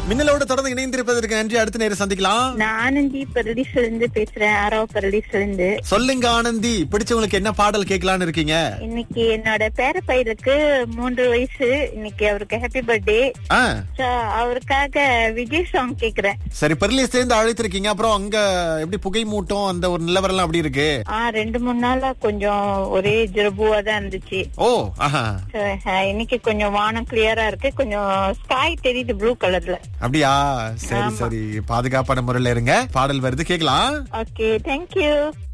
மின்னலோடு தொடர்ந்து இணைந்திருப்பதற்கு நன்றி அடுத்த நேரம் சந்திக்கலாம் நான் ஆனந்தி பரதீஸ்ல இருந்து பேசுறேன் ஆரவ பரதீஸ்ல இருந்து சொல்லுங்க ஆனந்தி பிடிச்சவங்களுக்கு என்ன பாடல் கேட்கலான்னு இருக்கீங்க இன்னைக்கு என்னோட பேர பையனுக்கு மூன்று வயசு இன்னைக்கு அவருக்கு ஹாப்பி பர்த்டே ஆ, அவருக்காக விஜய் சாங் கேக்குறேன் சரி பெர்லிஸ்ல இருந்து அழைத்திருக்கீங்க அப்புறம் அங்க எப்படி புகை மூட்டம் அந்த ஒரு நிலவரம் அப்படி இருக்கு ஆ ரெண்டு மூணு நாளா கொஞ்சம் ஒரே ஜிரபுவா தான் இருந்துச்சு ஓ ஆஹா So, அஹ், இன்னைக்கு கொஞ்சம் வானம் கிளியரா இருக்கு கொஞ்சம் ஸ்காய் தெரியுது ப்ளூ கலர்ல அப்படியா சரி சரி பாதுகாப்பான முறையில இருங்க பாடல் வருது கேக்கலாம் ஓகே தேங்க்யூ